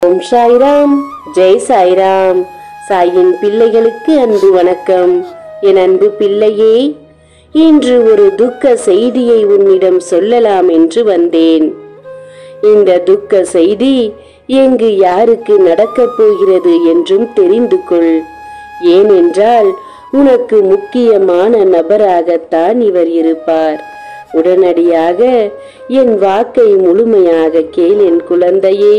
ஓம் சாய்ராம் ஜெய் சாய்ராம் சாயின் பிள்ளைகளுக்கு அன்பு வணக்கம் என் அன்பு பிள்ளையே இன்று ஒரு துக்க செய்தியை உன்னிடம் சொல்லலாம் என்று வந்தேன் இந்த துக்க செய்தி எங்கு யாருக்கு நடக்கப் போகிறது என்றும் தெரிந்து கொள் ஏனென்றால் உனக்கு முக்கியமான நபராகத்தான் இவர் இருப்பார் உடனடியாக என் வாக்கை முழுமையாக கேள் என் குழந்தையே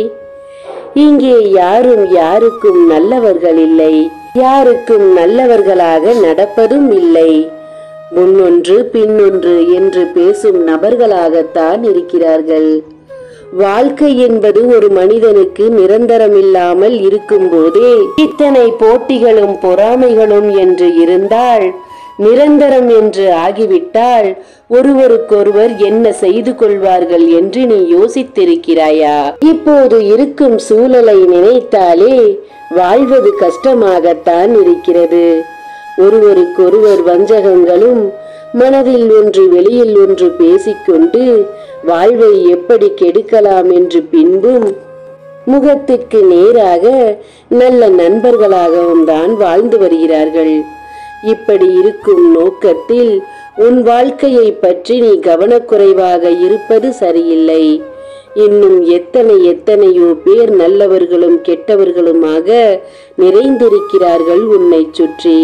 இங்கே யாரும் யாருக்கும் நல்லவர்கள் இல்லை யாருக்கும் நல்லவர்களாக நடப்பதும் இல்லை முன்னொன்று பின்னொன்று என்று பேசும் நபர்களாகத்தான் இருக்கிறார்கள் வாழ்க்கை என்பது ஒரு மனிதனுக்கு நிரந்தரமில்லாமல் இருக்கும்போதே இத்தனை போட்டிகளும் பொறாமைகளும் என்று இருந்தால் நிரந்தரம் என்று ஆகிவிட்டால் ஒருவருக்கொருவர் என்ன செய்து கொள்வார்கள் என்று நீ யோசித்திருக்கிறாயா இப்போது இருக்கும் சூழலை நினைத்தாலே வாழ்வது கஷ்டமாகத்தான் இருக்கிறது ஒருவருக்கொருவர் வஞ்சகங்களும் மனதில் ஒன்று வெளியில் ஒன்று பேசிக்கொண்டு வாழ்வை எப்படி கெடுக்கலாம் என்று பின்பும் முகத்திற்கு நேராக நல்ல நண்பர்களாகவும் தான் வாழ்ந்து வருகிறார்கள் இப்படி இருக்கும் நோக்கத்தில் உன் வாழ்க்கையை பற்றி நீ கவனக்குறைவாக இருப்பது சரியில்லை இன்னும் எத்தனை எத்தனையோ பேர் நல்லவர்களும் கெட்டவர்களுமாக நிறைந்திருக்கிறார்கள் உன்னை சுற்றி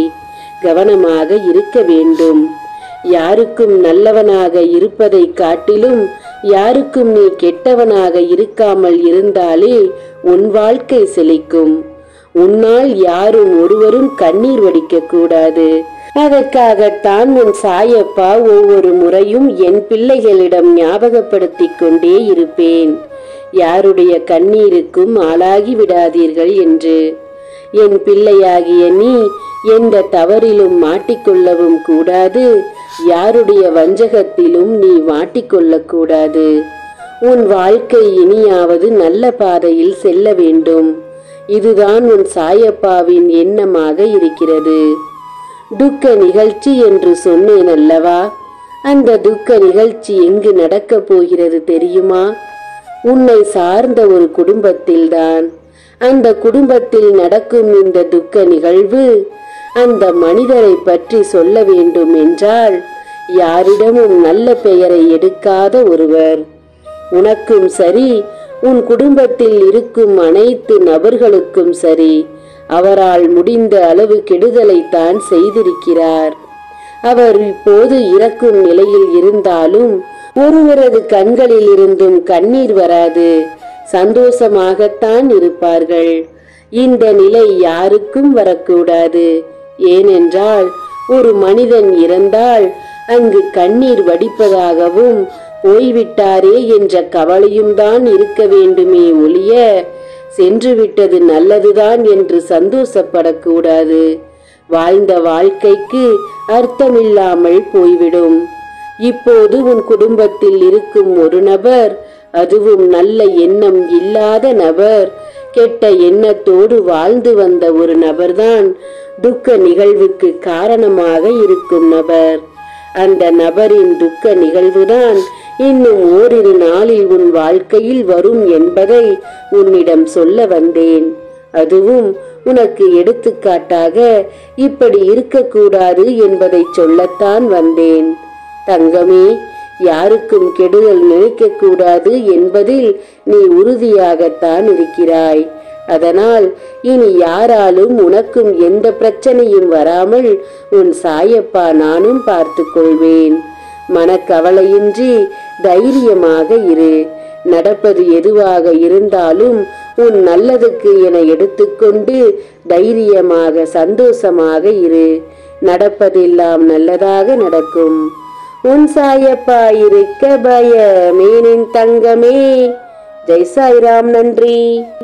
கவனமாக இருக்க வேண்டும் யாருக்கும் நல்லவனாக இருப்பதை காட்டிலும் யாருக்கும் நீ கெட்டவனாக இருக்காமல் இருந்தாலே உன் வாழ்க்கை செழிக்கும் உன்னால் யாரும் ஒருவரும் கண்ணீர் வடிக்க கூடாது அதற்காகத்தான் உன் சாயப்பா ஒவ்வொரு முறையும் என் பிள்ளைகளிடம் ஞாபகப்படுத்திக் கொண்டே இருப்பேன் யாருடைய கண்ணீருக்கும் ஆளாகி விடாதீர்கள் என்று என் பிள்ளையாகிய நீ எந்த தவறிலும் மாட்டிக்கொள்ளவும் கூடாது யாருடைய வஞ்சகத்திலும் நீ மாட்டிக்கொள்ளக் கூடாது உன் வாழ்க்கை இனியாவது நல்ல பாதையில் செல்ல வேண்டும் இதுதான் உன் சாயப்பாவின் எண்ணமாக இருக்கிறது துக்க நிகழ்ச்சி என்று சொன்னேன் அல்லவா அந்த துக்க நிகழ்ச்சி எங்கு நடக்கப் போகிறது தெரியுமா உன்னை சார்ந்த ஒரு குடும்பத்தில்தான் அந்த குடும்பத்தில் நடக்கும் இந்த துக்க நிகழ்வு அந்த மனிதரை பற்றி சொல்ல வேண்டும் என்றால் யாரிடமும் நல்ல பெயரை எடுக்காத ஒருவர் உனக்கும் சரி உன் குடும்பத்தில் இருக்கும் அனைத்து நபர்களுக்கும் சரி அவரால் முடிந்த அளவு கெடுதலை தான் செய்திருக்கிறார் அவர் இப்போது இறக்கும் நிலையில் இருந்தாலும் ஒருவரது கண்களில் இருந்தும் கண்ணீர் வராது சந்தோஷமாகத்தான் இருப்பார்கள் இந்த நிலை யாருக்கும் வரக்கூடாது ஏனென்றால் ஒரு மனிதன் இறந்தால் அங்கு கண்ணீர் வடிப்பதாகவும் போய்விட்டாரே என்ற கவலையும் தான் இருக்க வேண்டுமே ஒழிய சென்று விட்டது நல்லதுதான் என்று சந்தோஷப்படக்கூடாது வாழ்ந்த வாழ்க்கைக்கு அர்த்தமில்லாமல் போய்விடும் இப்போது உன் குடும்பத்தில் இருக்கும் ஒரு நபர் அதுவும் நல்ல எண்ணம் இல்லாத நபர் கெட்ட எண்ணத்தோடு வாழ்ந்து வந்த ஒரு நபர்தான் துக்க நிகழ்வுக்கு காரணமாக இருக்கும் நபர் அந்த நபரின் துக்க நிகழ்வுதான் இன்னும் ஓரிரு நாளில் உன் வாழ்க்கையில் வரும் என்பதை உன்னிடம் சொல்ல வந்தேன் அதுவும் உனக்கு எடுத்துக்காட்டாக இப்படி இருக்கக்கூடாது என்பதை சொல்லத்தான் வந்தேன் தங்கமே யாருக்கும் கெடுதல் நினைக்கக்கூடாது என்பதில் நீ உறுதியாகத்தான் இருக்கிறாய் அதனால் இனி யாராலும் உனக்கும் எந்த பிரச்சனையும் வராமல் உன் சாயப்பா நானும் பார்த்து கொள்வேன் மனக்கவலையின்றி தைரியமாக இரு நடப்பது எதுவாக இருந்தாலும் உன் நல்லதுக்கு என எடுத்துக்கொண்டு தைரியமாக சந்தோஷமாக இரு நடப்பதெல்லாம் நல்லதாக நடக்கும் உன் சாயப்பா இருக்க பயமேனின் தங்கமே ஜெய் சாய்ராம் நன்றி